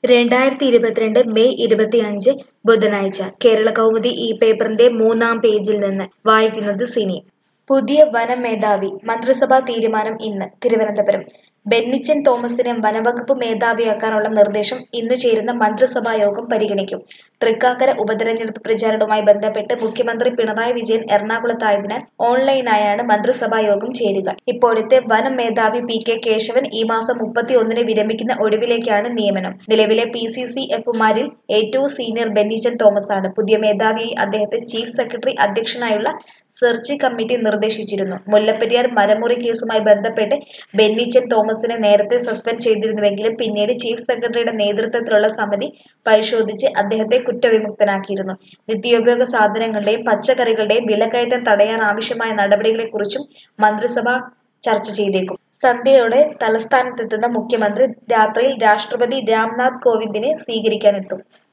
രണ്ടായിരത്തി ഇരുപത്തിരണ്ട് മെയ് ഇരുപത്തിയഞ്ച് ബുധനാഴ്ച കേരള കൗമുദി ഈ പേപ്പറിന്റെ മൂന്നാം പേജിൽ നിന്ന് വായിക്കുന്നത് സിനി പുതിയ വനം മേധാവി മന്ത്രിസഭാ തീരുമാനം ഇന്ന് തിരുവനന്തപുരം ബെന്നിച്ചൻ തോമസിനെ വനവകുപ്പ് മേധാവിയാക്കാനുള്ള നിർദ്ദേശം ഇന്ന് ചേരുന്ന മന്ത്രിസഭാ യോഗം പരിഗണിക്കും തൃക്കാക്കര ഉപതെരഞ്ഞെടുപ്പ് പ്രചാരണവുമായി ബന്ധപ്പെട്ട് മുഖ്യമന്ത്രി പിണറായി വിജയൻ എറണാകുളത്തായതിനാൽ ഓൺലൈനായാണ് മന്ത്രിസഭാ യോഗം ചേരുക ഇപ്പോഴത്തെ വനം മേധാവി പി കെ കേശവൻ ഈ മാസം മുപ്പത്തി ഒന്നിന് വിരമിക്കുന്ന ഒഴിവിലേക്കാണ് നിയമനം നിലവിലെ പി സി സി എഫുമാരിൽ ഏറ്റവും സീനിയർ ബെന്നിച്ചൻ തോമസ് ആണ് പുതിയ മേധാവിയായി അദ്ദേഹത്തെ ചീഫ് സെക്രട്ടറി അധ്യക്ഷനായുള്ള സെർച്ച് കമ്മിറ്റി നിർദ്ദേശിച്ചിരുന്നു മുല്ലപ്പെരിയാർ മരമുറി കേസുമായി ബന്ധപ്പെട്ട് ബെന്നിച്ചൻ തോമസിനെ നേരത്തെ സസ്പെൻഡ് ചെയ്തിരുന്നുവെങ്കിലും പിന്നീട് ചീഫ് സെക്രട്ടറിയുടെ നേതൃത്വത്തിലുള്ള സമിതി പരിശോധിച്ച് അദ്ദേഹത്തെ കുറ്റവിമുക്തനാക്കിയിരുന്നു നിത്യോപയോഗ സാധനങ്ങളുടെയും പച്ചക്കറികളുടെയും വിലക്കയറ്റം തടയാൻ ആവശ്യമായ നടപടികളെക്കുറിച്ചും മന്ത്രിസഭ ചർച്ച ചെയ്തേക്കും സന്ധ്യയോടെ തലസ്ഥാനത്തെത്തുന്ന മുഖ്യമന്ത്രി രാത്രിയിൽ രാഷ്ട്രപതി രാംനാഥ് കോവിന്ദിനെ സ്വീകരിക്കാനെത്തും